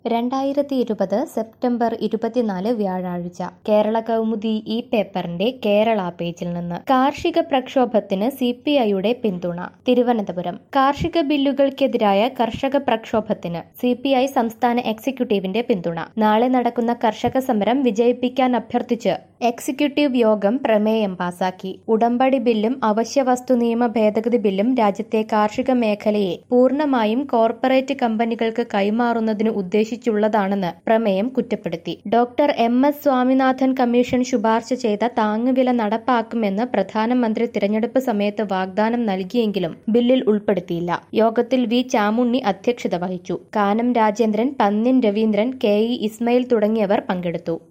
രണ്ടായിരത്തി ഇരുപത് സെപ്റ്റംബർ ഇരുപത്തിനാല് വ്യാഴാഴ്ച കേരള കൗമുദി ഈ പേപ്പറിന്റെ കേരള പേജിൽ നിന്ന് കാർഷിക പ്രക്ഷോഭത്തിന് സി പി ഐയുടെ പിന്തുണ തിരുവനന്തപുരം കാർഷിക ബില്ലുകൾക്കെതിരായ കർഷക പ്രക്ഷോഭത്തിന് സി പി ഐ സംസ്ഥാന എക്സിക്യൂട്ടീവിന്റെ പിന്തുണ നാളെ നടക്കുന്ന കർഷക സമരം വിജയിപ്പിക്കാൻ അഭ്യർത്ഥിച്ച് എക്സിക്യൂട്ടീവ് യോഗം പ്രമേയം പാസാക്കി ഉടമ്പടി ബില്ലും അവശ്യ വസ്തു നിയമ ഭേദഗതി ബില്ലും രാജ്യത്തെ കാർഷിക മേഖലയെ പൂർണ്ണമായും കോർപ്പറേറ്റ് കമ്പനികൾക്ക് കൈമാറുന്നതിന് ഉദ്ദേശിച്ചുള്ളതാണെന്ന് പ്രമേയം കുറ്റപ്പെടുത്തി doctor M S Swaminathan commission ശുപാർശ ചെയ്ത താങ്ങുവില നടപ്പാക്കുമെന്ന് പ്രധാനമന്ത്രി തിരഞ്ഞെടുപ്പ് സമയത്ത് വാഗ്ദാനം നൽകിയെങ്കിലും ബില്ലിൽ ഉൾപ്പെടുത്തിയില്ല യോഗത്തിൽ വി ചാമുണ്ണി അധ്യക്ഷത വഹിച്ചു കാനം രാജേന്ദ്രൻ പന്ന്യൻ രവീന്ദ്രൻ കെ ഇ ഇസ്മയിൽ തുടങ്ങിയവർ പങ്കെടുത്തു